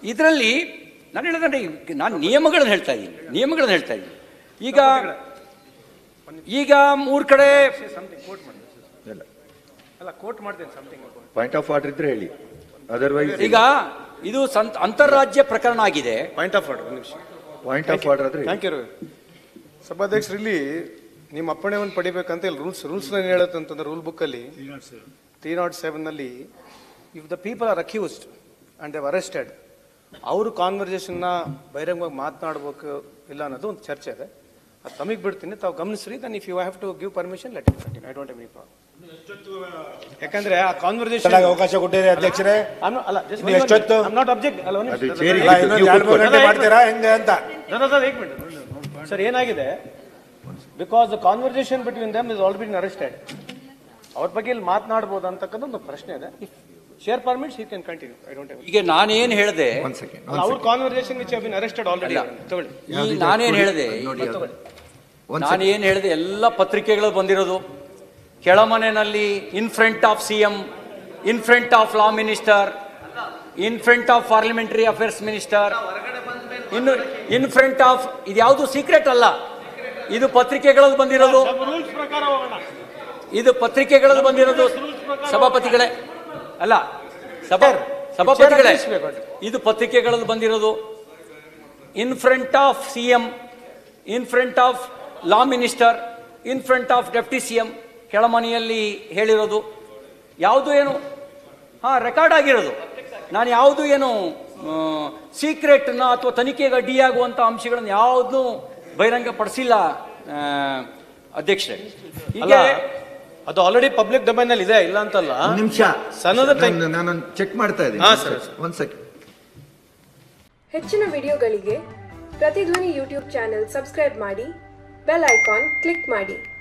ಇದರಲ್ಲಿ ನಾನು ಹೇಳಿದ್ರೆ ನಾನು ನಿಯಮಗಳನ್ನ ಹೇಳ್ತಾ ಇದ್ದೀನಿ ನಿಯಮಗಳನ್ನ ಹೇಳ್ತಾ ಇದ್ದೀನಿ ಈಗ ಈಗ ಮೂರು ಕಡೆ ಸಮಥಿಂಗ್ ಕೋಟ್ ಮಾಡಿ ಇಲ್ಲ ಅಲ್ಲ ಕೋಟ್ ಮಾಡ್ತೇನೆ ಸಮಥಿಂಗ್ ಪಾಯಿಂಟ್ ಆಫ್ ಆರ್ಡರ್ ಇದ್ರೆ ಹೇಳಿ ಅದರ್ವೈಸ್ ಈಗ ಇದು ಸಂತ ಅಂತಾರಾಜ್ಯ ಪ್ರಕರಣ ಆಗಿದೆ ಪಾಯಿಂಟ್ ಆಫ್ ಆರ್ಡರ್ ಒಂದು ನಿಮಿಷ ಪಾಯಿಂಟ್ ಆಫ್ ಆರ್ಡರ್ ಆದ್ರೆ ಹೇಳಿ. ಥ್ಯಾಂಕ್ ಯು ಸಭಾಧ್ಯಕ್ಷರು ಇಲ್ಲಿ ನಿಮ್ಮ ಅಪ್ಪಣೆಯನ್ನು ಪಡಿಬೇಕಂತ ಇಲ್ಲಿ ರೂಲ್ಸ್ ರೂಲ್ಸ್ ಏನು ಹೇಳುತ್ತೆ ಅಂತಂದ್ರೆ ರೂಲ್ ಬುಕ್ಕಲ್ಲಿ ತ್ರೀ ನಾಟ್ ಸೆವೆನ್ನಲ್ಲಿ if the people are accused and they arrested ಅವರು ಕಾನ್ವರ್ಸೇಷನ್ನ ಬಹಿರಂಗವಾಗಿ ಮಾತನಾಡ್ಬೇಕು ಇಲ್ಲ ಅನ್ನೋದು ಒಂದು ಚರ್ಚೆ ಇದೆ ಅದು ತಮಗೆ ಬಿಡ್ತೀನಿ ತಾವು ಗಮನಿಸ್ರಿ then if you have to give permission let continue I don't any problem ಯಾಕಂದ್ರೆ ಆ ಕಾನ್ವರ್ಸೇಷನ್ ಚೆನ್ನಾಗಿ ಅವಕಾಶ ಕೊಟ್ಟಿರಿ ಅಧ್ಯಕ್ಷರೇ ಅಲ್ಲ just ನೀವು ಎಷ್ಟೊತ್ತು? I'm not object ಅಲ್ಲ ಒಂದು ಅದು ನಿಮಿಷ. ಚೇರಿ ಇಲ್ಲ, ಇನ್ನೊಂದು ಎರಡು ಮೂರು ಗಂಟೆ ಮಾಡ್ತೀರಾ ಹೆಂಗೆ ಅಂತ ಸರ್ ಏನಾಗಿದೆ because the conversation between them is already arrested ಅವ್ರ ಬಗ್ಗೆ ಇಲ್ಲಿ ಮಾತನಾಡ್ಬೋದು ಅಂತಕ್ಕಂಥ ಒಂದು ಪ್ರಶ್ನೆ ಇದೆ chair permits he can continue I don't ಈಗ ನಾನೇನು ಹೇಳಿದೆ ಒಂದ್ ಸೆಕೆಂಡ್ ಅವ್ರ conversation which have been arrested already ತಗೊಳ್ಳಿ ಈ ನಾನೇನು ಹೇಳಿದೆ ನೋಡಿ ಅದು. ಒಂದ್ ನಾನು ಏನು ಹೇಳಿದೆ ಎಲ್ಲ ಪತ್ರಿಕೆಗಳು ಬಂದಿರೋದು ಕೆಳಮನೆಯಲ್ಲಿ in front of C M in front of law minister in front of parliamentary affairs minister ಇನ್ನು ಇನ್ ಫ್ರಂಟ್ ಆಫ್ ಇದ್ಯಾವುದು ಸೀಕ್ರೆಟ್ ಅಲ್ಲ ಇದು ಪತ್ರಿಕೆಗಳಲ್ಲಿ ಬಂದಿರೋದು ರೂಲ್ಸ್ ಪ್ರಕಾರ ಹೋಗೋಣ ಇದು ಪತ್ರಿಕೆಗಳಲ್ಲಿ ಬಂದಿರೋದು ಸಭಾಪತಿಗಳೇ ಅಲ್ಲ ಸಭಾ ಸಭಾಪತಿಗಳೇ ಇದು ಪತ್ರಿಕೆಗಳಲ್ಲಿ ಬಂದಿರೋದು in front of C M in front of law minister in front of deputy C M ಕೆಳಮನೆಯಲ್ಲಿ ಹೇಳಿರೋದು ಯಾವುದು ಏನು ಹಾಂ ರೆಕಾರ್ಡ್ ಆಗಿರೋದು ನಾನು ಯಾವುದು ಏನು ಸೀಕ್ರೆಟ್ನ ಅಥವಾ ತನಿಖೆಗೆ ಅಡ್ಡಿಯಾಗುವಂಥ ಅಂಶಗಳನ್ನು ಯಾವುದನ್ನೂ ಬಹಿರಂಗಪಡಿಸಿಲ್ಲ ಆ, ಅಧ್ಯಕ್ಷರೇ ಅಲ್ಲ ಹೀಗೆ ಅದು ಆಲ್ರೆಡಿ ಪಬ್ಲಿಕ್ ಡೊಮೈನ್ ಅಲ್ಲಿ ಇದೆ ಇಲ್ಲ ಅಂತಲ್ಲ ಒಂದ್ ನಿಮಿಷ ಸಣ್ಣದ time- ನಾನು ನಾನು ಚೆಕ್ ಮಾಡ್ತಾ ಇದ್ದೀನಿ ಹಾ, ಸರ್. ಒಂದ್ ಸೆಕೆಂಡ್ ಹೆಚ್ಚಿನ ವಿಡಿಯೋಗಳಿಗೆ ಪ್ರತಿಧ್ವನಿ ಯೂಟ್ಯೂಬ್ ಚಾನೆಲ್ ಸಬ್ಸ್ಕ್ರೈಬ್ ಮಾಡಿ ಬೆಲ್ ಐಕಾನ್ ಕ್ಲಿಕ್ ಮಾಡಿ